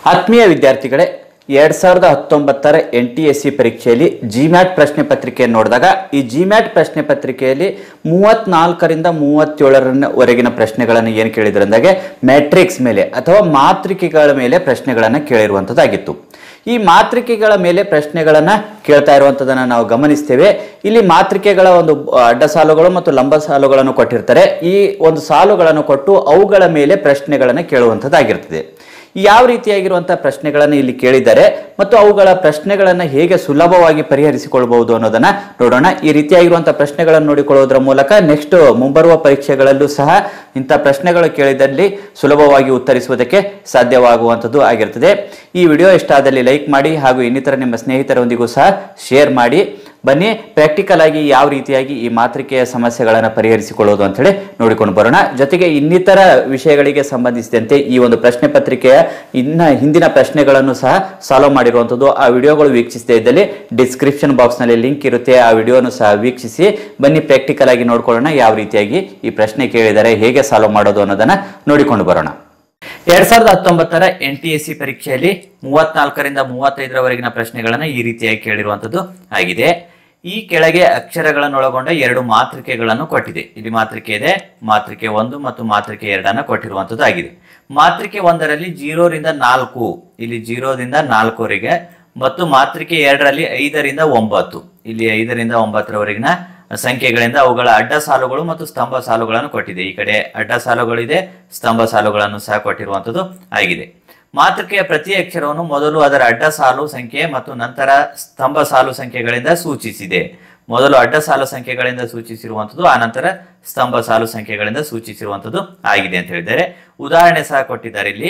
ಆತ್ಮೀಯ ವಿದ್ಯಾರ್ಥಿಗಳೇ ಎರಡ್ ಸಾವಿರದ ಹತ್ತೊಂಬತ್ತರ ಎನ್ ಟಿ ಎಸ್ ಸಿ ಪರೀಕ್ಷೆಯಲ್ಲಿ ಜಿಮ್ಯಾಟ್ ಪ್ರಶ್ನೆ ಪತ್ರಿಕೆಯನ್ನು ನೋಡಿದಾಗ ಈ ಜಿಮ್ಯಾಟ್ ಪ್ರಶ್ನೆ ಪತ್ರಿಕೆಯಲ್ಲಿ ಮೂವತ್ನಾಲ್ಕರಿಂದ ಮೂವತ್ತೇಳರವರೆಗಿನ ಪ್ರಶ್ನೆಗಳನ್ನು ಏನು ಕೇಳಿದ್ರು ಅಂದಾಗೆ ಮ್ಯಾಟ್ರಿಕ್ಸ್ ಮೇಲೆ ಅಥವಾ ಮಾತೃಕೆಗಳ ಮೇಲೆ ಪ್ರಶ್ನೆಗಳನ್ನು ಕೇಳಿರುವಂಥದ್ದಾಗಿತ್ತು ಈ ಮಾತೃಕೆಗಳ ಮೇಲೆ ಪ್ರಶ್ನೆಗಳನ್ನ ಕೇಳ್ತಾ ಇರುವಂತದನ್ನ ನಾವು ಗಮನಿಸ್ತೇವೆ ಇಲ್ಲಿ ಮಾತೃಕೆಗಳ ಒಂದು ಅಡ್ಡ ಸಾಲುಗಳು ಮತ್ತು ಲಂಬ ಸಾಲುಗಳನ್ನು ಕೊಟ್ಟಿರ್ತಾರೆ ಈ ಒಂದು ಸಾಲುಗಳನ್ನು ಕೊಟ್ಟು ಅವುಗಳ ಮೇಲೆ ಪ್ರಶ್ನೆಗಳನ್ನು ಕೇಳುವಂಥದ್ದಾಗಿರ್ತದೆ ಯಾವ ರೀತಿಯಾಗಿರುವಂತಹ ಪ್ರಶ್ನೆಗಳನ್ನು ಇಲ್ಲಿ ಕೇಳಿದ್ದಾರೆ ಮತ್ತು ಅವುಗಳ ಪ್ರಶ್ನೆಗಳನ್ನು ಹೇಗೆ ಸುಲಭವಾಗಿ ಪರಿಹರಿಸಿಕೊಳ್ಬಹುದು ಅನ್ನೋದನ್ನ ನೋಡೋಣ ಈ ರೀತಿಯಾಗಿರುವಂತಹ ಪ್ರಶ್ನೆಗಳನ್ನು ನೋಡಿಕೊಳ್ಳುವುದರ ಮೂಲಕ ನೆಕ್ಸ್ಟ್ ಮುಂಬರುವ ಪರೀಕ್ಷೆಗಳಲ್ಲೂ ಸಹ ಇಂಥ ಪ್ರಶ್ನೆಗಳು ಕೇಳಿದಲ್ಲಿ ಸುಲಭವಾಗಿ ಉತ್ತರಿಸುವುದಕ್ಕೆ ಸಾಧ್ಯವಾಗುವಂಥದ್ದು ಆಗಿರ್ತದೆ ಈ ವಿಡಿಯೋ ಇಷ್ಟ ಆದಲ್ಲಿ ಲೈಕ್ ಮಾಡಿ ಹಾಗೂ ಇನ್ನಿತರ ನಿಮ್ಮ ಸ್ನೇಹಿತರೊಂದಿಗೂ ಸಹ ಶೇರ್ ಮಾಡಿ ಬನ್ನಿ ಪ್ರಾಕ್ಟಿಕಲ್ ಆಗಿ ಯಾವ ರೀತಿಯಾಗಿ ಈ ಮಾತೃಕೆಯ ಸಮಸ್ಯೆಗಳನ್ನು ಪರಿಹರಿಸಿಕೊಳ್ಳೋದು ಅಂತ ಹೇಳಿ ನೋಡಿಕೊಂಡು ಬರೋಣ ಜೊತೆಗೆ ಇನ್ನಿತರ ವಿಷಯಗಳಿಗೆ ಸಂಬಂಧಿಸಿದಂತೆ ಈ ಒಂದು ಪ್ರಶ್ನೆ ಪತ್ರಿಕೆಯ ಇನ್ನ ಹಿಂದಿನ ಪ್ರಶ್ನೆಗಳನ್ನು ಸಹ ಸಾಲ್ವ್ ಮಾಡಿರುವಂಥದ್ದು ಆ ವಿಡಿಯೋಗಳು ವೀಕ್ಷಿಸದೇ ಇದ್ದಲ್ಲಿ ಡಿಸ್ಕ್ರಿಪ್ಷನ್ ಬಾಕ್ಸ್ ನಲ್ಲಿ ಲಿಂಕ್ ಇರುತ್ತೆ ಆ ವಿಡಿಯೋನು ಸಹ ವೀಕ್ಷಿಸಿ ಬನ್ನಿ ಪ್ರಾಕ್ಟಿಕಲ್ ಆಗಿ ನೋಡ್ಕೊಳ್ಳೋಣ ಯಾವ ರೀತಿಯಾಗಿ ಈ ಪ್ರಶ್ನೆ ಕೇಳಿದರೆ ಹೇಗೆ ಸಾಲ್ವ್ ಮಾಡೋದು ಅನ್ನೋದನ್ನ ನೋಡಿಕೊಂಡು ಬರೋಣ ಎರಡ್ ಸಾವಿರದ ಹತ್ತೊಂಬತ್ತರ ಎನ್ ಟಿ ಎಸ್ ಸಿ ಪರೀಕ್ಷೆಯಲ್ಲಿ ಮೂವತ್ನಾಲ್ಕರಿಂದ ಮೂವತ್ತೈದರವರೆಗಿನ ಪ್ರಶ್ನೆಗಳನ್ನ ಈ ರೀತಿಯಾಗಿ ಕೇಳಿರುವಂತದ್ದು ಆಗಿದೆ ಈ ಕೆಳಗೆ ಅಕ್ಷರಗಳನ್ನು ಒಳಗೊಂಡ ಎರಡು ಮಾತೃಕೆಗಳನ್ನು ಕೊಟ್ಟಿದೆ ಇಲ್ಲಿ ಮಾತೃಕೆ ಇದೆ ಮಾತೃಕೆ ಒಂದು ಮತ್ತು ಮಾತೃಕೆ ಎರಡನ್ನ ಕೊಟ್ಟಿರುವಂತದ್ದು ಆಗಿದೆ ಮಾತೃಕೆ ಒಂದರಲ್ಲಿ ಜೀರೋರಿಂದ ನಾಲ್ಕು ಇಲ್ಲಿ ಜೀರೋದಿಂದ ನಾಲ್ಕುವರೆಗೆ ಮತ್ತು ಮಾತೃಕೆ ಎರಡರಲ್ಲಿ ಐದರಿಂದ ಒಂಬತ್ತು ಇಲ್ಲಿ ಐದರಿಂದ ಒಂಬತ್ತರವರೆಗಿನ ಸಂಖ್ಯೆಗಳಿಂದ ಅವುಗಳ ಅಡ್ಡ ಸಾಲುಗಳು ಮತ್ತು ಸ್ತಂಭ ಸಾಲುಗಳನ್ನು ಕೊಟ್ಟಿದೆ ಈ ಕಡೆ ಅಡ್ಡ ಸಾಲುಗಳಿದೆ ಸ್ತಂಭ ಸಾಲುಗಳನ್ನು ಸಹ ಕೊಟ್ಟಿರುವಂತದ್ದು ಆಗಿದೆ ಮಾತೃಕೆಯ ಪ್ರತಿ ಅಕ್ಷರವನ್ನು ಮೊದಲು ಅದರ ಅಡ್ಡ ಸಾಲು ಸಂಖ್ಯೆ ಮತ್ತು ನಂತರ ಸ್ತಂಭ ಸಾಲು ಸಂಖ್ಯೆಗಳಿಂದ ಸೂಚಿಸಿದೆ ಮೊದಲು ಅಡ್ಡ ಸಾಲು ಸಂಖ್ಯೆಗಳಿಂದ ಸೂಚಿಸಿರುವಂಥದ್ದು ಆ ನಂತರ ಸ್ತಂಭ ಸಾಲು ಸಂಖ್ಯೆಗಳಿಂದ ಸೂಚಿಸಿರುವಂಥದ್ದು ಆಗಿದೆ ಅಂತ ಹೇಳಿದ್ದಾರೆ ಉದಾಹರಣೆ ಸಹ ಕೊಟ್ಟಿದ್ದಾರೆ ಇಲ್ಲಿ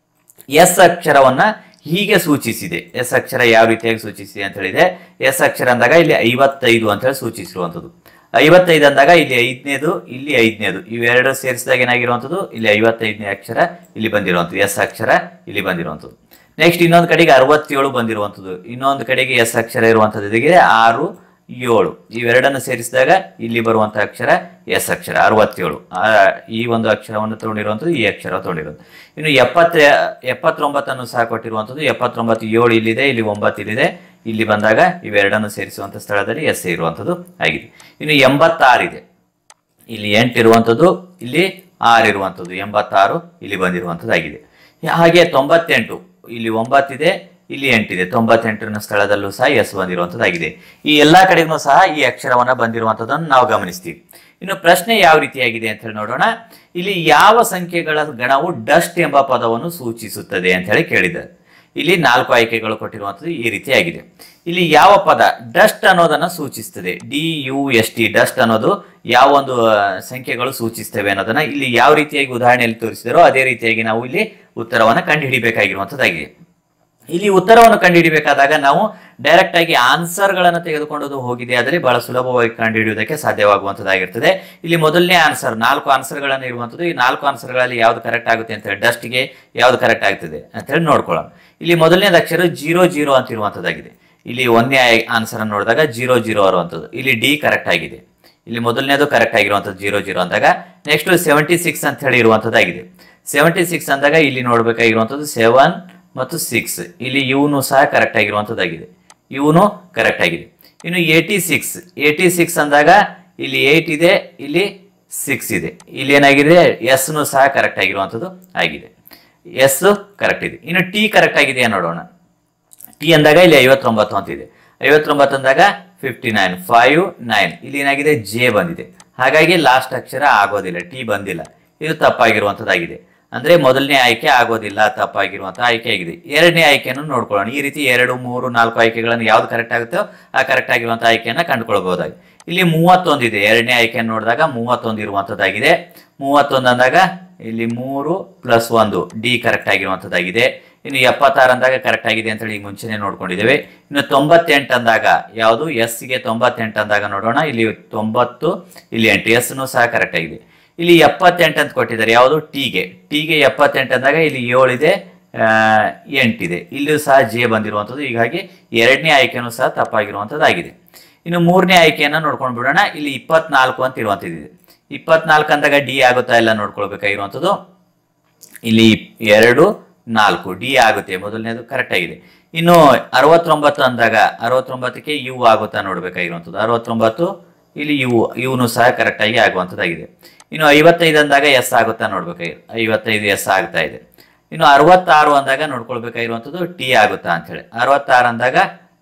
ಎಸ್ ಅಕ್ಷರವನ್ನ ಹೀಗೆ ಸೂಚಿಸಿದೆ ಎಸ್ ಅಕ್ಷರ ಯಾವ ರೀತಿಯಾಗಿ ಸೂಚಿಸಿದೆ ಅಂತ ಹೇಳಿದೆ ಎಸ್ ಅಕ್ಷರ ಅಂದಾಗ ಇಲ್ಲಿ ಐವತ್ತೈದು ಅಂತ ಹೇಳಿ ಸೂಚಿಸಿರುವಂಥದ್ದು ಐವತ್ತೈದು ಅಂದಾಗ ಇಲ್ಲಿ ಐದನೇದು ಇಲ್ಲಿ ಐದನೇದು ಇವೆರಡು ಸೇರಿಸಿದಾಗ ಏನಾಗಿರುವಂಥದ್ದು ಇಲ್ಲಿ ಐವತ್ತೈದನೇ ಅಕ್ಷರ ಇಲ್ಲಿ ಬಂದಿರುವಂಥದ್ದು ಎಸ್ ಅಕ್ಷರ ಇಲ್ಲಿ ಬಂದಿರುವಂಥದ್ದು ನೆಕ್ಸ್ಟ್ ಇನ್ನೊಂದು ಕಡೆಗೆ ಅರವತ್ತೇಳು ಬಂದಿರುವಂಥದ್ದು ಇನ್ನೊಂದು ಕಡೆಗೆ ಎಸ್ ಅಕ್ಷರ ಇರುವಂಥದ್ದು ಇದಕ್ಕೆ ಆರು ಏಳು ಇವೆರಡನ್ನು ಸೇರಿಸಿದಾಗ ಇಲ್ಲಿ ಬರುವಂತಹ ಅಕ್ಷರ ಎಸ್ ಅಕ್ಷರ ಅರವತ್ತೇಳು ಆ, ಈ ಒಂದು ಅಕ್ಷರವನ್ನು ತಗೊಂಡಿರುವಂಥದ್ದು ಈ ಅಕ್ಷರ ತಗೊಂಡಿರುವಂಥದ್ದು ಇನ್ನು ಎಪ್ಪತ್ತ ಎಪ್ಪತ್ತೊಂಬತ್ತನ್ನು ಸಹ ಕೊಟ್ಟಿರುವಂಥದ್ದು ಎಪ್ಪತ್ತೊಂಬತ್ತು ಏಳು ಇಲ್ಲಿದೆ ಇಲ್ಲಿ ಒಂಬತ್ತು ಇಲ್ಲಿದೆ ಇಲ್ಲಿ ಬಂದಾಗ ಇವೆರಡನ್ನು ಸೇರಿಸುವಂಥ ಸ್ಥಳದಲ್ಲಿ ಎಸ್ ಇರುವಂಥದ್ದು ಆಗಿದೆ ಇನ್ನು ಎಂಬತ್ತಾರಿದೆ ಇಲ್ಲಿ ಎಂಟು ಇರುವಂಥದ್ದು ಇಲ್ಲಿ ಆರು ಇರುವಂಥದ್ದು ಎಂಬತ್ತಾರು ಇಲ್ಲಿ ಬಂದಿರುವಂಥದ್ದು ಆಗಿದೆ ಹಾಗೆ ತೊಂಬತ್ತೆಂಟು ಇಲ್ಲಿ ಒಂಬತ್ತಿದೆ ಇಲ್ಲಿ ಎಂಟಿದೆ ತೊಂಬತ್ತೆಂಟರ ಸ್ಥಳದಲ್ಲೂ ಸಹ ಎಸ್ ಬಂದಿರುವಂಥದ್ದಾಗಿದೆ ಈ ಎಲ್ಲಾ ಕಡೆಗೂ ಸಹ ಈ ಅಕ್ಷರವನ್ನ ಬಂದಿರುವಂಥದ್ದನ್ನು ನಾವು ಗಮನಿಸ್ತೀವಿ ಇನ್ನು ಪ್ರಶ್ನೆ ಯಾವ ರೀತಿಯಾಗಿದೆ ಅಂತ ಹೇಳಿ ನೋಡೋಣ ಇಲ್ಲಿ ಯಾವ ಸಂಖ್ಯೆಗಳ ಗಣವು ಡಸ್ಟ್ ಎಂಬ ಪದವನ್ನು ಸೂಚಿಸುತ್ತದೆ ಅಂತ ಹೇಳಿ ಕೇಳಿದ್ದಾರೆ ಇಲ್ಲಿ ನಾಲ್ಕು ಆಯ್ಕೆಗಳು ಕೊಟ್ಟಿರುವಂಥದ್ದು ಈ ರೀತಿಯಾಗಿದೆ ಇಲ್ಲಿ ಯಾವ ಪದ ಡಸ್ಟ್ ಅನ್ನೋದನ್ನ ಸೂಚಿಸ್ತದೆ D U S T dust ಅನ್ನೋದು ಯಾವ ಒಂದು ಆ, ಸಂಖ್ಯೆಗಳು ಸೂಚಿಸ್ತವೆ ಅನ್ನೋದನ್ನ ಇಲ್ಲಿ ಯಾವ ರೀತಿಯಾಗಿ ಉದಾಹರಣೆಯಲ್ಲಿ ತೋರಿಸಿದಾರೋ ಅದೇ ರೀತಿಯಾಗಿ ನಾವು ಇಲ್ಲಿ ಉತ್ತರವನ್ನ ಕಂಡುಹಿಡಿಬೇಕಾಗಿರುವಂಥದ್ದಾಗಿದೆ ಇಲ್ಲಿ ಉತ್ತರವನ್ನು ಕಂಡುಹಿಡಿಬೇಕಾದಾಗ ನಾವು ಡೈರೆಕ್ಟ್ ಆಗಿ ಆನ್ಸರ್ಗಳನ್ನು ತೆಗೆದುಕೊಂಡು ಹೋಗಿದೆ ಆದರೆ ಬಹಳ ಸುಲಭವಾಗಿ ಕಂಡುಹಿಡಿಯುವುದಕ್ಕೆ ಸಾಧ್ಯವಾಗುವಂಥದ್ದಾಗಿರ್ತದೆ ಇಲ್ಲಿ ಮೊದಲನೇ ಆನ್ಸರ್ ನಾಲ್ಕು ಆನ್ಸರ್ಗಳನ್ನು ಇರುವಂಥದ್ದು ಈ ನಾಲ್ಕು ಆನ್ಸರ್ಗಳಲ್ಲಿ ಯಾವ್ದು ಕರೆಕ್ಟ್ ಆಗುತ್ತೆ ಅಂತ ಹೇಳಿ ಡಸ್ಟ್ಗೆ ಯಾವ್ದು ಕರೆಕ್ಟ್ ಆಗ್ತದೆ ಅಂತ ಹೇಳಿ ನೋಡ್ಕೊಳ್ಳೋಣ ಇಲ್ಲಿ ಮೊದಲನೇದು ಅಕ್ಷರ ಜೀರೋ ಜೀರೋ ಅಂತ ಇರುವಂಥದ್ದಾಗಿದೆ ಇಲ್ಲಿ ಒಂದನೇ ಆನ್ಸರ್ ಅನ್ನು ನೋಡಿದಾಗ ಜೀರೋ ಜೀರೋ ಬರುವಂಥದ್ದು ಇಲ್ಲಿ ಡಿ ಕರೆಕ್ಟ್ ಆಗಿದೆ ಇಲ್ಲಿ ಮೊದಲನೇದು ಕರೆಕ್ಟ್ ಆಗಿರುವಂಥದ್ದು ಜೀರೋ ಜೀರೋ ಅಂದಾಗ ನೆಕ್ಸ್ಟ್ ಸೆವೆಂಟಿ ಸಿಕ್ಸ್ ಅಂತ ಹೇಳಿ ಇರುವಂಥದ್ದಾಗಿದೆ ಸೆವೆಂಟಿ ಸಿಕ್ಸ್ ಅಂದಾಗ ಇಲ್ಲಿ ನೋಡ್ಬೇಕಾಗಿರುವಂಥದ್ದು ಸೆವೆನ್ ಮತ್ತು ಸಿಕ್ಸ್ ಇಲ್ಲಿ ಇವನು ಸಹ ಕರೆಕ್ಟ್ ಆಗಿರುವಂಥದ್ದಾಗಿದೆ ಇವನು ಕರೆಕ್ಟ್ ಆಗಿದೆ ಇನ್ನು ಏಯ್ಟಿ ಸಿಕ್ಸ್ ಏಯ್ಟಿ ಸಿಕ್ಸ್ ಅಂದಾಗ ಇಲ್ಲಿ ಏಯ್ಟ್ ಇದೆ ಇಲ್ಲಿ ಸಿಕ್ಸ್ ಇದೆ ಇಲ್ಲಿ ಏನಾಗಿದೆ ಎಸ್ನು ಸಹ ಕರೆಕ್ಟ್ ಆಗಿರುವಂಥದ್ದು ಆಗಿದೆ ಎಸ್ ಕರೆಕ್ಟ್ ಇದೆ ಇನ್ನು ಟಿ ಕರೆಕ್ಟ್ ಆಗಿದೆಯಾ ನೋಡೋಣ ಟಿ ಅಂದಾಗ ಇಲ್ಲಿ ಐವತ್ತೊಂಬತ್ತು ಅಂತ ಇದೆ ಐವತ್ತೊಂಬತ್ತು ಅಂದಾಗ ಫಿಫ್ಟಿ ನೈನ್ ಫೈವ್ ನೈನ್ ಇಲ್ಲಿ ಏನಾಗಿದೆ ಜೆ ಬಂದಿದೆ ಹಾಗಾಗಿ ಲಾಸ್ಟ್ ಅಕ್ಷರ ಆಗೋದಿಲ್ಲ ಟಿ ಬಂದಿಲ್ಲ ಇದು ತಪ್ಪಾಗಿರುವಂಥದ್ದಾಗಿದೆ ಅಂದ್ರೆ ಮೊದಲನೇ ಆಯ್ಕೆ ಆಗೋದಿಲ್ಲ ತಪ್ಪಾಗಿರುವಂಥ ಆಯ್ಕೆ ಆಗಿದೆ ಎರಡನೇ ಆಯ್ಕೆಯನ್ನು ನೋಡ್ಕೊಳ್ಳೋಣ ಈ ರೀತಿ ಎರಡು ಮೂರು ನಾಲ್ಕು ಆಯ್ಕೆಗಳನ್ನು ಯಾವ್ದು ಕರೆಕ್ಟ್ ಆಗುತ್ತೋ ಆ ಕರೆಕ್ಟ್ ಆಗಿರುವಂಥ ಆಯ್ಕೆಯನ್ನು ಕಂಡುಕೊಳ್ಬಹುದಾಗಿದೆ ಇಲ್ಲಿ ಮೂವತ್ತೊಂದು ಇದೆ ಎರಡನೇ ಆಯ್ಕೆಯನ್ನು ನೋಡಿದಾಗ ಮೂವತ್ತೊಂದು ಇರುವಂಥದ್ದಾಗಿದೆ ಮೂವತ್ತೊಂದು ಅಂದಾಗ ಇಲ್ಲಿ ಮೂರು ಪ್ಲಸ್ ಒಂದು ಡಿ ಕರೆಕ್ಟ್ ಆಗಿರುವಂಥದ್ದಾಗಿದೆ ಇನ್ನು ಎಪ್ಪತ್ತಾರು ಅಂದಾಗ ಕರೆಕ್ಟ್ ಆಗಿದೆ ಅಂತ ಹೇಳಿ ಈಗ ಮುಂಚೆನೆ ನೋಡ್ಕೊಂಡಿದ್ದೇವೆ ಇನ್ನು ತೊಂಬತ್ತೆಂಟು ಅಂದಾಗ ಯಾವುದು ಎಸ್ ಗೆ ತೊಂಬತ್ತೆಂಟು ಅಂದಾಗ ನೋಡೋಣ ಇಲ್ಲಿ ತೊಂಬತ್ತು ಇಲ್ಲಿ ಎಂಟು ಎಸ್ನು ಸಹ ಕರೆಕ್ಟ್ ಆಗಿದೆ ಇಲ್ಲಿ ಎಪ್ಪತ್ತೆಂಟು ಅಂತ ಕೊಟ್ಟಿದ್ದಾರೆ ಯಾವುದು ಟಿಗೆ ಟಿಗೆ ಎಪ್ಪತ್ತೆಂಟು ಅಂದಾಗ ಇಲ್ಲಿ ಏಳಿದೆ ಆ, ಎಂಟಿದೆ ಇಲ್ಲಿಯೂ ಸಹ ಜೆ ಬಂದಿರುವಂಥದ್ದು ಹೀಗಾಗಿ ಎರಡನೇ ಆಯ್ಕೆನೂ ಸಹ ತಪ್ಪಾಗಿರುವಂಥದ್ದಾಗಿದೆ ಇನ್ನು ಮೂರನೇ ಆಯ್ಕೆಯನ್ನ ನೋಡ್ಕೊಂಡು ಬಿಡೋಣ ಇಲ್ಲಿ ಇಪ್ಪತ್ನಾಲ್ಕು ಅಂತ ಇರುವಂಥದ್ದಿದೆ ಇಪ್ಪತ್ನಾಲ್ಕು ಅಂದಾಗ ಡಿ ಆಗುತ್ತಾ ಇಲ್ಲ ನೋಡ್ಕೊಳ್ಬೇಕಾಗಿರುವಂಥದ್ದು ಇಲ್ಲಿ ಎರಡು ನಾಲ್ಕು ಡಿ ಆಗುತ್ತೆ ಮೊದಲನೇದು ಕರೆಕ್ಟ್ ಆಗಿದೆ ಇನ್ನು ಅರವತ್ತೊಂಬತ್ತು ಅಂದಾಗ ಅರವತ್ತೊಂಬತ್ತಕ್ಕೆ ಯು ಆಗುತ್ತಾ ನೋಡ್ಬೇಕಾಗಿರುವಂಥದ್ದು ಅರವತ್ತೊಂಬತ್ತು ಇಲ್ಲಿ ಯು ಇವನು ಸಹ ಕರೆಕ್ಟ್ ಆಗಿ ಆಗುವಂಥದ್ದಾಗಿದೆ ಇನ್ನು ಐವತ್ತೈದು ಅಂದಾಗ ಎಸ್ ಆಗುತ್ತಾ ನೋಡ್ಬೇಕಾಗಿ ಐವತ್ತೈದು ಎಸ್ ಆಗ್ತಾ ಇದೆ ಇನ್ನು ಅರವತ್ತಾರು ಅಂದಾಗ ನೋಡ್ಕೊಳ್ಬೇಕಾಗಿರುವಂಥದ್ದು ಟಿ ಆಗುತ್ತಾ ಅಂತೇಳಿ ಅರವತ್ತಾರು ಅಂದಾಗ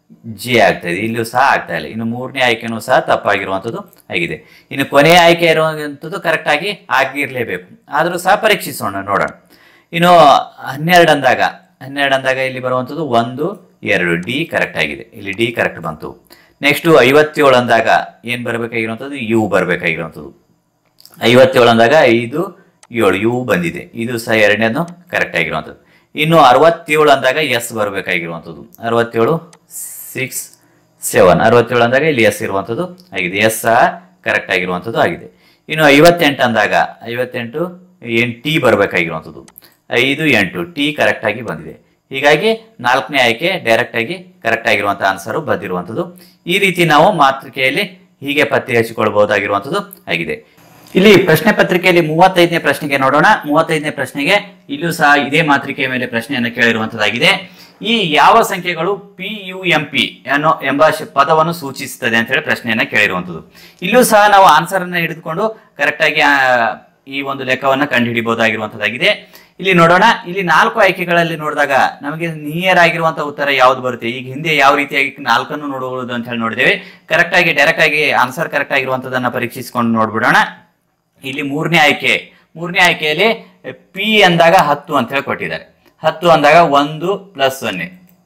ಜಿ ಆಗ್ತಾ ಇದೆ ಇಲ್ಲೂ ಸಹ ಆಗ್ತಾ ಇಲ್ಲ ಇನ್ನು ಮೂರನೇ ಆಯ್ಕೆನೂ ಸಹ ತಪ್ಪಾಗಿರುವಂಥದ್ದು ಆಗಿದೆ ಇನ್ನು ಕೊನೆಯ ಆಯ್ಕೆ ಇರುವಂಥದ್ದು ಕರೆಕ್ಟ್ ಆಗಿ ಆಗಿರ್ಲೇಬೇಕು ಆದರೂ ಸಹ ಪರೀಕ್ಷಿಸೋಣ ನೋಡೋಣ ಇನ್ನು ಹನ್ನೆರಡು ಅಂದಾಗ ಹನ್ನೆರಡು ಅಂದಾಗ ಇಲ್ಲಿ ಬರುವಂಥದ್ದು ಒಂದು ಎರಡು ಡಿ ಕರೆಕ್ಟ್ ಆಗಿದೆ ಇಲ್ಲಿ ಡಿ ಕರೆಕ್ಟ್ ಬಂತು ನೆಕ್ಸ್ಟು ಐವತ್ತೇಳು ಅಂದಾಗ ಏನು ಬರಬೇಕಾಗಿರುವಂಥದ್ದು ಯು ಬರಬೇಕಾಗಿರುವಂಥದ್ದು ಐವತ್ತೇಳು ಅಂದಾಗ ಐದು ಏಳು ಯು ಬಂದಿದೆ ಇದು ಸಹ ಎರಡನೇದು ಕರೆಕ್ಟ್ ಆಗಿರುವಂಥದ್ದು ಇನ್ನು ಅರವತ್ತೇಳು ಅಂದಾಗ ಎಸ್ ಬರಬೇಕಾಗಿರುವಂಥದ್ದು ಅರವತ್ತೇಳು ಸಿಕ್ಸ್ ಸೆವೆನ್ ಅರವತ್ತೇಳು ಅಂದಾಗ ಇಲ್ಲಿ ಎಸ್ ಇರುವಂಥದ್ದು ಆಗಿದೆ ಎಸ್ ಸಹ ಕರೆಕ್ಟ್ ಆಗಿರುವಂಥದ್ದು ಆಗಿದೆ ಇನ್ನು ಐವತ್ತೆಂಟು ಅಂದಾಗ ಐವತ್ತೆಂಟು ಏನು ಟಿ ಬರಬೇಕಾಗಿರುವಂಥದ್ದು ಐದು ಎಂಟು ಟಿ ಕರೆಕ್ಟಾಗಿ ಬಂದಿದೆ ಹೀಗಾಗಿ ನಾಲ್ಕನೇ ಆಯ್ಕೆ ಡೈರೆಕ್ಟಾಗಿ ಕರೆಕ್ಟ್ ಆಗಿರುವಂಥ ಆನ್ಸರು ಬಂದಿರುವಂಥದ್ದು ಈ ರೀತಿ ನಾವು ಮಾತೃಕೆಯಲ್ಲಿ ಹೀಗೆ ಪತ್ತೆ ಹಚ್ಚಿಕೊಳ್ಬಹುದಾಗಿರುವಂಥದ್ದು ಆಗಿದೆ ಇಲ್ಲಿ ಪ್ರಶ್ನೆ ಪತ್ರಿಕೆಯಲ್ಲಿ ಮೂವತ್ತೈದನೇ ಪ್ರಶ್ನೆಗೆ ನೋಡೋಣ ಮೂವತ್ತೈದನೇ ಪ್ರಶ್ನೆಗೆ ಇಲ್ಲೂ ಸಹ ಇದೇ ಮಾತೃಕೆಯ ಮೇಲೆ ಪ್ರಶ್ನೆಯನ್ನು ಕೇಳಿರುವಂತದ್ದಾಗಿದೆ ಈ ಯಾವ ಸಂಖ್ಯೆಗಳು ಪಿ ಯು ಎಂ ಪಿ ಅನ್ನೋ ಎಂಬ ಶ- ಪದವನ್ನು ಸೂಚಿಸುತ್ತದೆ ಅಂತ ಹೇಳಿ ಪ್ರಶ್ನೆಯನ್ನ ಕೇಳಿರುವಂತದ್ದು ಇಲ್ಲೂ ಸಹ ನಾವು ಆನ್ಸರ್ ಅನ್ನ ಹಿಡಿದುಕೊಂಡು ಕರೆಕ್ಟ್ ಆಗಿ ಆ, ಈ ಒಂದು ಲೆಕ್ಕವನ್ನ ಕಂಡುಹಿಡಿಬಹುದಾಗಿರುವಂತದ್ದಾಗಿದೆ ಇಲ್ಲಿ ನೋಡೋಣ ಇಲ್ಲಿ ನಾಲ್ಕು ಆಯ್ಕೆಗಳಲ್ಲಿ ನೋಡಿದಾಗ ನಮಗೆ ನಿಯರ್ ಆಗಿರುವಂತಹ ಉತ್ತರ ಯಾವ್ದು ಬರುತ್ತೆ ಈಗ ಹಿಂದೆ ಯಾವ ರೀತಿಯಾಗಿ ನಾಲ್ಕನ್ನು ನೋಡುವುದು ಅಂತ ಹೇಳಿ ನೋಡಿದ್ದೇವೆ ಕರೆಕ್ಟ್ ಆಗಿ ಡೈರೆಕ್ಟ್ ಆಗಿ ಆನ್ಸರ್ ಕರೆಕ್ಟ್ ಆಗಿರುವಂತದನ್ನ ಪರೀಕ್ಷಿಸಿಕೊಂಡು ನೋಡ್ಬಿಡೋಣ ಇಲ್ಲಿ ಮೂರನೇ ಆಯ್ಕೆ ಮೂರನೇ ಆಯ್ಕೆಯಲ್ಲಿ ಪಿ ಅಂದಾಗ ಹತ್ತು ಅಂತ ಹೇಳಿ ಕೊಟ್ಟಿದ್ದಾರೆ ಹತ್ತು ಅಂದಾಗ ಒಂದು ಪ್ಲಸ್ ಸೊನ್ನೆ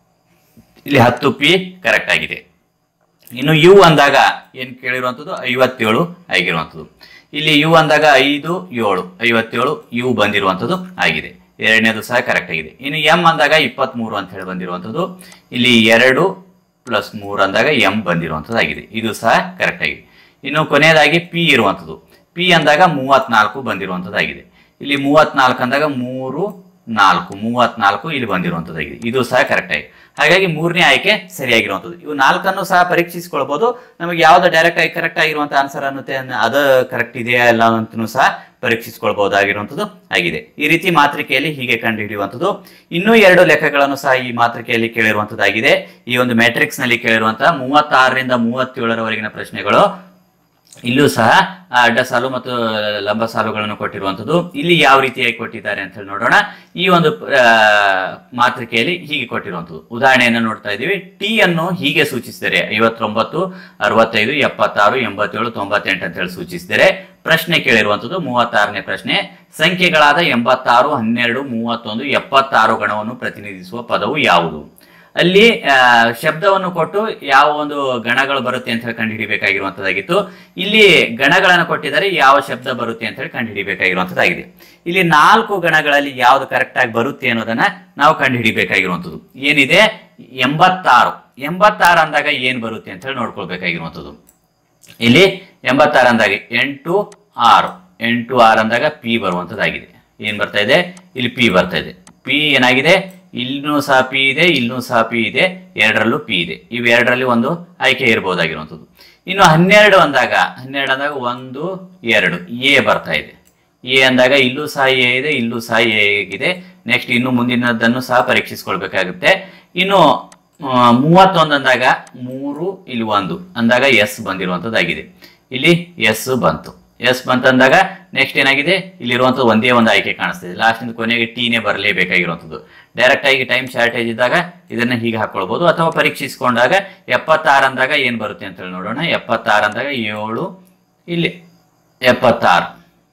ಇಲ್ಲಿ ಹತ್ತು ಪಿ ಕರೆಕ್ಟ್ ಆಗಿದೆ ಇನ್ನು ಯು ಅಂದಾಗ ಏನ್ ಕೇಳಿರುವಂಥದ್ದು ಐವತ್ತೇಳು ಆಗಿರುವಂಥದ್ದು ಇಲ್ಲಿ ಯು ಅಂದಾಗ ಐದು ಏಳು ಐವತ್ತೇಳು ಯು ಬಂದಿರುವಂಥದ್ದು ಆಗಿದೆ ಎರಡನೇದು ಸಹ ಕರೆಕ್ಟ್ ಆಗಿದೆ ಇನ್ನು ಎಂ ಅಂದಾಗ ಇಪ್ಪತ್ತ್ಮೂರು ಅಂತ ಹೇಳಿ ಬಂದಿರುವಂಥದ್ದು ಇಲ್ಲಿ ಎರಡು ಪ್ಲಸ್ ಮೂರು ಅಂದಾಗ ಎಂ ಬಂದಿರುವಂಥದ್ದು ಆಗಿದೆ ಇದು ಸಹ ಕರೆಕ್ಟ್ ಆಗಿದೆ ಇನ್ನು ಕೊನೆಯದಾಗಿ ಪಿ ಇರುವಂಥದ್ದು ಪಿ ಅಂದಾಗ ಮೂವತ್ನಾಲ್ಕು ಬಂದಿರುವಂಥದ್ದಾಗಿದೆ ಇಲ್ಲಿ ಮೂವತ್ನಾಲ್ಕು ಅಂದಾಗ ಮೂರು ನಾಲ್ಕು ಮೂವತ್ನಾಲ್ಕು ಇಲ್ಲಿ ಬಂದಿರುವಂಥದ್ದಾಗಿದೆ ಇದು ಸಹ ಕರೆಕ್ಟ್ ಆಗಿ ಹಾಗಾಗಿ ಮೂರನೇ ಆಯ್ಕೆ ಸರಿಯಾಗಿರುವಂಥದ್ದು ಇವು ನಾಲ್ಕನ್ನು ಸಹ ಪರೀಕ್ಷಿಸಿಕೊಳ್ಬಹುದು ನಮಗೆ ಯಾವ್ದು ಡೈರೆಕ್ಟ್ ಆಗಿ ಕರೆಕ್ಟ್ ಆಗಿರುವಂಥ ಆನ್ಸರ್ ಅನ್ನುತ್ತೆ ಅನ್ನ- ಅದು ಕರೆಕ್ಟ್ ಇದೆಯಾ ಇಲ್ಲ ಅಂತಲೂ ಸಹ ಪರೀಕ್ಷಿಸಿಕೊಳ್ಬಹುದಾಗಿರುವಂಥದ್ದು ಆಗಿದೆ ಈ ರೀತಿ ಮಾತೃಕೆಯಲ್ಲಿ ಹೀಗೆ ಕಂಡುಹಿಡಿಯುವಂಥದ್ದು ಇನ್ನೂ ಎರಡು ಲೆಕ್ಕಗಳನ್ನು ಸಹ ಈ ಮಾತೃಕೆಯಲ್ಲಿ ಕೇಳಿರುವಂಥದ್ದಾಗಿದೆ ಈ ಒಂದು ಮ್ಯಾಟ್ರಿಕ್ಸ್ ನಲ್ಲಿ ಕೇಳಿರುವಂತಹ ಮೂವತ್ತಾರರಿಂದ ಮೂವತ್ತೇಳರವರೆಗಿನ ಪ್ರಶ್ನೆಗಳು ಇಲ್ಲೂ ಸಹ ಆ, ಅಡ್ಡ ಸಾಲು ಮತ್ತು ಲಂಬ ಸಾಲುಗಳನ್ನು ಕೊಟ್ಟಿರುವಂಥದ್ದು ಇಲ್ಲಿ ಯಾವ ರೀತಿಯಾಗಿ ಕೊಟ್ಟಿದ್ದಾರೆ ಅಂತ ಹೇಳಿ ನೋಡೋಣ ಈ ಒಂದು ಆ, ಮಾತೃಕೆಯಲ್ಲಿ ಹೀಗೆ ಕೊಟ್ಟಿರುವಂಥದ್ದು ಉದಾಹರಣೆಯನ್ನು ನೋಡ್ತಾ ಇದ್ದೀವಿ ಟಿ ಅನ್ನು ಹೀಗೆ ಸೂಚಿಸಿದರೆ ಐವತ್ತೊಂಬತ್ತು ಅರವತ್ತೈದು ಎಪ್ಪತ್ತಾರು ಎಂಬತ್ತೇಳು ತೊಂಬತ್ತೆಂಟು ಅಂತ ಹೇಳಿ ಸೂಚಿಸಿದರೆ ಪ್ರಶ್ನೆ ಕೇಳಿರುವಂಥದ್ದು ಮೂವತ್ತಾರನೇ ಪ್ರಶ್ನೆ ಸಂಖ್ಯೆಗಳಾದ ಎಂಬತ್ತಾರು ಹನ್ನೆರಡು ಮೂವತ್ತೊಂದು ಎಪ್ಪತ್ತಾರು ಗಣವನ್ನು ಪ್ರತಿನಿಧಿಸುವ ಪದವು ಯಾವುದು ಅಲ್ಲಿ ಆ, ಶಬ್ದವನ್ನು ಕೊಟ್ಟು ಯಾವ ಒಂದು ಗಣಗಳು ಬರುತ್ತೆ ಅಂತ ಹೇಳಿ ಕಂಡುಹಿಡಿಬೇಕಾಗಿರುವಂತದ್ದಾಗಿತ್ತು ಇಲ್ಲಿ ಗಣಗಳನ್ನು ಕೊಟ್ಟಿದ್ದಾರೆ ಯಾವ ಶಬ್ದ ಬರುತ್ತೆ ಅಂತ ಹೇಳಿ ಕಂಡುಹಿಡಿಬೇಕಾಗಿರುವಂತದ್ದಾಗಿದೆ ಇಲ್ಲಿ ನಾಲ್ಕು ಗಣಗಳಲ್ಲಿ ಯಾವ್ದು ಕರೆಕ್ಟ್ ಆಗಿ ಬರುತ್ತೆ ಅನ್ನೋದನ್ನ ನಾವು ಕಂಡುಹಿಡಿಬೇಕಾಗಿರುವಂಥದ್ದು ಏನಿದೆ ಎಂಬತ್ತಾರು ಎಂಬತ್ತಾರು ಅಂದಾಗ ಏನ್ ಬರುತ್ತೆ ಅಂತ ಹೇಳಿ ನೋಡ್ಕೊಳ್ಬೇಕಾಗಿರುವಂಥದ್ದು ಇಲ್ಲಿ ಎಂಬತ್ತಾರು ಅಂದಾಗ ಎಂಟು ಆರು ಎಂಟು ಆರು ಅಂದಾಗ ಪಿ ಬರುವಂಥದ್ದಾಗಿದೆ ಏನ್ ಬರ್ತಾ ಇದೆ ಇಲ್ಲಿ ಪಿ ಬರ್ತಾ ಇದೆ ಪಿ ಏನಾಗಿದೆ ಇಲ್ಲೂ ಸಹ ಪಿ ಇದೆ ಇಲ್ಲೂ ಸಹ ಪಿ ಇದೆ ಎರಡರಲ್ಲೂ ಪಿ ಇದೆ ಇವು ಎರಡರಲ್ಲಿ ಒಂದು ಆಯ್ಕೆ ಇರಬಹುದಾಗಿರುವಂಥದ್ದು ಇನ್ನು ಹನ್ನೆರಡು ಅಂದಾಗ ಹನ್ನೆರಡು ಅಂದಾಗ ಒಂದು ಎರಡು ಎ ಬರ್ತಾ ಇದೆ ಎ ಅಂದಾಗ ಇಲ್ಲೂ ಸಹ ಎ ಇದೆ ಇಲ್ಲೂ ಸಹ ಎ ಇದೆ ನೆಕ್ಸ್ಟ್ ಇನ್ನು ಮುಂದಿನದನ್ನು ಸಹ ಪರೀಕ್ಷಿಸ್ಕೊಳ್ಬೇಕಾಗುತ್ತೆ ಇನ್ನು ಆ, ಮೂವತ್ತೊಂದು ಅಂದಾಗ ಮೂರು ಇಲ್ಲಿ ಒಂದು ಅಂದಾಗ ಎಸ್ ಬಂದಿರುವಂಥದ್ದಾಗಿದೆ ಇಲ್ಲಿ ಎಸ್ ಬಂತು ಎಸ್ ಬಂತಂದಾಗ ನೆಕ್ಸ್ಟ್ ಏನಾಗಿದೆ ಇಲ್ಲಿರುವಂಥದ್ದು ಒಂದೇ ಒಂದು ಆಯ್ಕೆ ಕಾಣಿಸ್ತಿದೆ ಲಾಸ್ಟಿಂದ ಕೊನೆಗೆ ಟೀನೇ ಬರಲೇಬೇಕಾಗಿರುವಂಥದ್ದು ಡೈರೆಕ್ಟ್ ಆಗಿ ಟೈಮ್ ಶಾರ್ಟೇಜ್ ಇದ್ದಾಗ ಇದನ್ನ ಹೀಗೆ ಹಾಕೊಳ್ಬೋದು ಅಥವಾ ಪರೀಕ್ಷಿಸಿಕೊಂಡಾಗ ಎಪ್ಪತ್ತಾರು ಅಂದಾಗ ಏನು ಬರುತ್ತೆ ಅಂತ ಹೇಳಿ ನೋಡೋಣ ಎಪ್ಪತ್ತಾರು ಅಂದಾಗ ಏಳು ಇಲ್ಲಿ ಎಪ್ಪತ್ತಾರು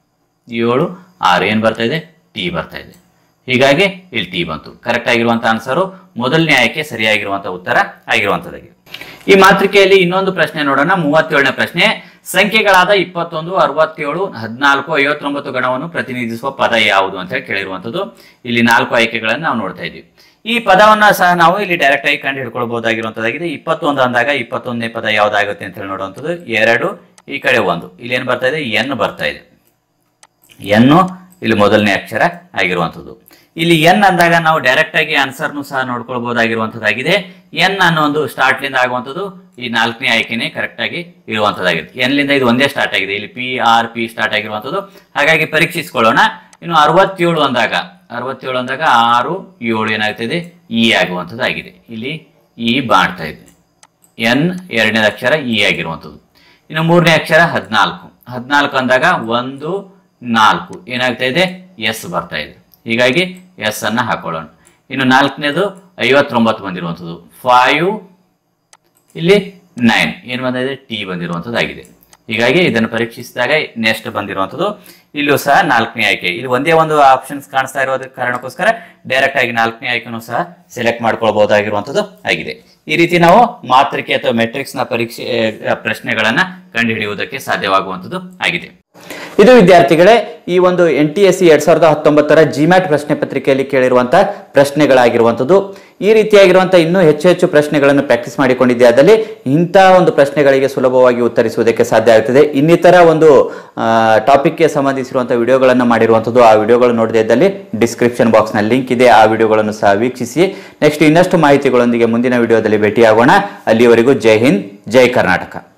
ಏಳು ಆರು ಏನು ಬರ್ತಾ ಇದೆ ಟಿ ಬರ್ತಾ ಇದೆ ಹೀಗಾಗಿ ಇಲ್ಲಿ ಟಿ ಬಂತು ಕರೆಕ್ಟ್ ಆಗಿರುವಂತ ಆನ್ಸರು ಮೊದಲನೇ ಆಯ್ಕೆ ಸರಿಯಾಗಿರುವಂತ ಉತ್ತರ ಆಗಿರುವಂತದ್ದಾಗಿದೆ ಈ ಮಾತೃಕೆಯಲ್ಲಿ ಇನ್ನೊಂದು ಪ್ರಶ್ನೆ ನೋಡೋಣ ಮೂವತ್ತೇಳನೇ ಪ್ರಶ್ನೆ ಸಂಖ್ಯೆಗಳಾದ ಇಪ್ಪತ್ತೊಂದು ಅರವತ್ತೇಳು ಹದಿನಾಲ್ಕು ಐವತ್ತೊಂಬತ್ತು ಗಣವನ್ನು ಪ್ರತಿನಿಧಿಸುವ ಪದ ಯಾವುದು ಅಂತ ಹೇಳಿ ಕೇಳಿರುವಂತದ್ದು ಇಲ್ಲಿ ನಾಲ್ಕು ಆಯ್ಕೆಗಳನ್ನು ನಾವು ನೋಡ್ತಾ ಇದ್ದೀವಿ ಈ ಪದವನ್ನ ಸಹ ನಾವು ಇಲ್ಲಿ ಡೈರೆಕ್ಟ್ ಆಗಿ ಕಂಡು ಹಿಡ್ಕೊಳ್ಬಹುದಾಗಿರುವಂತದ್ದಾಗಿದೆ ಇಪ್ಪತ್ತೊಂದು ಅಂದಾಗ ಇಪ್ಪತ್ತೊಂದನೇ ಪದ ಯಾವ್ದಾಗುತ್ತೆ ಅಂತ ಹೇಳಿ ನೋಡುವಂಥದ್ದು ಎರಡು ಈ ಕಡೆ ಒಂದು ಇಲ್ಲಿ ಏನು ಬರ್ತಾ ಇದೆ ಎನ್ ಬರ್ತಾ ಇದೆ ಎನ್ನು ಇಲ್ಲಿ ಮೊದಲನೇ ಅಕ್ಷರ ಆಗಿರುವಂಥದ್ದು ಇಲ್ಲಿ ಎನ್ ಅಂದಾಗ ನಾವು ಡೈರೆಕ್ಟ್ ಆಗಿ ಆನ್ಸರ್ನು ಸಹ ನೋಡ್ಕೊಳ್ಬಹುದಾಗಿರುವಂಥದ್ದಾಗಿದೆ ಎನ್ ಅನ್ನೋ ಒಂದು ಸ್ಟಾರ್ಟ್ಲಿಂದ ಆಗುವಂಥದ್ದು ಈ ನಾಲ್ಕನೇ ಆಯ್ಕೆನೇ ಕರೆಕ್ಟ್ ಆಗಿ ಇರುವಂಥದ್ದಾಗಿದೆ ಎನ್ಲಿಂದ ಇದು ಒಂದೇ ಸ್ಟಾರ್ಟ್ ಆಗಿದೆ ಇಲ್ಲಿ ಪಿ ಆರ್ ಪಿ ಸ್ಟಾರ್ಟ್ ಆಗಿರುವಂಥದ್ದು ಹಾಗಾಗಿ ಪರೀಕ್ಷಿಸ್ಕೊಳ್ಳೋಣ ಇನ್ನು ಅರವತ್ತೇಳು ಅಂದಾಗ ಅರವತ್ತೇಳು ಅಂದಾಗ ಆರು ಏಳು ಏನಾಗ್ತಿದೆ ಇ ಆಗುವಂಥದ್ದು ಆಗಿದೆ ಇಲ್ಲಿ ಇ ಬಾಡ್ತಾ ಇದೆ ಎನ್ ಎರಡನೇ ಅಕ್ಷರ ಇ ಆಗಿರುವಂಥದ್ದು ಇನ್ನು ಮೂರನೇ ಅಕ್ಷರ ಹದಿನಾಲ್ಕು ಹದಿನಾಲ್ಕು ಅಂದಾಗ ಒಂದು ನಾಲ್ಕು ಏನಾಗ್ತಾ ಇದೆ ಎಸ್ ಬರ್ತಾ ಇದೆ ಹೀಗಾಗಿ ಎಸ್ ಅನ್ನ ಹಾಕೊಳ್ಳೋಣ ಇನ್ನು ನಾಲ್ಕನೇದು ಐವತ್ತೊಂಬತ್ತು ಬಂದಿರುವಂಥದ್ದು ಫೈವ್ ಇಲ್ಲಿ ನೈನ್ ಏನು ಬಂದಿದೆ ಟಿ ಬಂದಿರುವಂಥದ್ದಾಗಿದೆ ಹೀಗಾಗಿ ಇದನ್ನು ಪರೀಕ್ಷಿಸಿದಾಗ ನೆಕ್ಸ್ಟ್ ಬಂದಿರುವಂಥದ್ದು ಇಲ್ಲೂ ಸಹ ನಾಲ್ಕನೇ ಆಯ್ಕೆ ಇಲ್ಲಿ ಒಂದೇ ಒಂದು ಆಪ್ಷನ್ಸ್ ಕಾಣಿಸ್ತಾ ಇರೋದ ಕಾರಣಕ್ಕೋಸ್ಕರ ಡೈರೆಕ್ಟ್ ಆಗಿ ನಾಲ್ಕನೇ ಆಯ್ಕೆನೂ ಸಹ ಸೆಲೆಕ್ಟ್ ಮಾಡ್ಕೊಳ್ಬಹುದಾಗಿರುವಂಥದ್ದು ಆಗಿದೆ ಈ ರೀತಿ ನಾವು ಮಾತೃಕೆ ಅಥವಾ ಮೆಟ್ರಿಕ್ಸ್ ನ ಪರೀಕ್ಷೆ ಆ, ಪ್ರಶ್ನೆಗಳನ್ನ ಕಂಡುಹಿಡಿಯುವುದಕ್ಕೆ ಸಾಧ್ಯವಾಗುವಂಥದ್ದು ಆಗಿದೆ ಇದು ವಿದ್ಯಾರ್ಥಿಗಳೇ ಈ ಒಂದು ಎನ್ ಟಿ ಎಸ್ ಸಿ ಎರಡ್ ಸಾವಿರದ ಹತ್ತೊಂಬತ್ತರ ಜಿಮ್ಯಾಟ್ ಪ್ರಶ್ನೆ ಪತ್ರಿಕೆಯಲ್ಲಿ ಕೇಳಿರುವಂತಹ ಪ್ರಶ್ನೆಗಳಾಗಿರುವಂಥದ್ದು ಈ ರೀತಿಯಾಗಿರುವಂತಹ ಇನ್ನೂ ಹೆಚ್ಚು ಹೆಚ್ಚು ಪ್ರಶ್ನೆಗಳನ್ನು ಪ್ರಾಕ್ಟೀಸ್ ಮಾಡಿಕೊಂಡಿದ್ದೆ ಆದಲ್ಲಿ ಇಂತಹ ಒಂದು ಪ್ರಶ್ನೆಗಳಿಗೆ ಸುಲಭವಾಗಿ ಉತ್ತರಿಸುವುದಕ್ಕೆ ಸಾಧ್ಯ ಆಗ್ತದೆ ಇನ್ನಿತರ ಒಂದು ಟಾಪಿಕ್ಗೆ ಸಂಬಂಧಿಸಿರುವಂತಹ ವಿಡಿಯೋಗಳನ್ನು ಮಾಡಿರುವಂಥದ್ದು ಆ ವಿಡಿಯೋಗಳು ನೋಡದೇ ಇದ್ದಲ್ಲಿ ಡಿಸ್ಕ್ರಿಪ್ಷನ್ ಬಾಕ್ಸ್ನ ಲಿಂಕ್ ಇದೆ ಆ ವಿಡಿಯೋಗಳನ್ನು ಸಹ ವೀಕ್ಷಿಸಿ ನೆಕ್ಸ್ಟ್ ಇನ್ನಷ್ಟು ಮಾಹಿತಿಗಳೊಂದಿಗೆ ಮುಂದಿನ ವಿಡಿಯೋದಲ್ಲಿ ಭೇಟಿಯಾಗೋಣ ಅಲ್ಲಿಯವರೆಗೂ ಜೈ ಹಿಂದ್ ಜೈ ಕರ್ನಾಟಕ